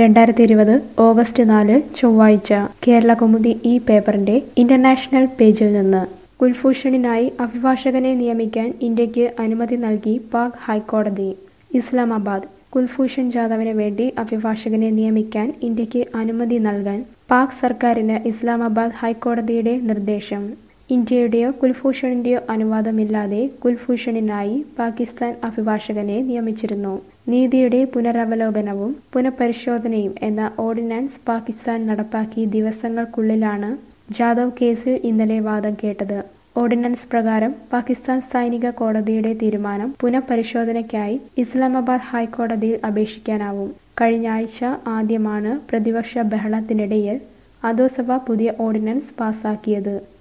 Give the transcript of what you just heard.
രണ്ടായിരത്തി ഇരുപത് ഓഗസ്റ്റ് നാല് ചൊവ്വാഴ്ച കേരള കൗമുദി ഈ പേപ്പറിന്റെ ഇന്റർനാഷണൽ പേജിൽ നിന്ന് കുൽഭൂഷണിനായി അഭിഭാഷകനെ നിയമിക്കാൻ ഇന്ത്യക്ക് അനുമതി നൽകി പാക് ഹൈക്കോടതി ഇസ്ലാമാബാദ് കുൽഭൂഷൺ ജാദവിന് വേണ്ടി അഭിഭാഷകനെ നിയമിക്കാൻ ഇന്ത്യക്ക് അനുമതി നൽകാൻ പാക് സർക്കാരിന് ഇസ്ലാമാബാദ് ഹൈക്കോടതിയുടെ നിർദ്ദേശം ഇന്ത്യയുടെയോ കുൽഭൂഷണിന്റെയോ അനുവാദമില്ലാതെ കുൽഭൂഷണിനായി പാകിസ്ഥാൻ അഭിഭാഷകനെ നിയമിച്ചിരുന്നു നീതിയുടെ പുനരവലോകനവും പുനഃപരിശോധനയും എന്ന ഓർഡിനൻസ് പാകിസ്ഥാൻ നടപ്പാക്കി ദിവസങ്ങൾക്കുള്ളിലാണ് ജാദവ് കേസിൽ ഇന്നലെ വാദം കേട്ടത് ഓർഡിനൻസ് പ്രകാരം പാകിസ്ഥാൻ സൈനിക കോടതിയുടെ തീരുമാനം പുനഃപരിശോധനയ്ക്കായി ഇസ്ലാമാബാദ് ഹൈക്കോടതിയിൽ അപേക്ഷിക്കാനാവും കഴിഞ്ഞ ആഴ്ച ആദ്യമാണ് പ്രതിപക്ഷ ബഹളത്തിനിടയിൽ അധോസഭ പുതിയ ഓർഡിനൻസ് പാസാക്കിയത്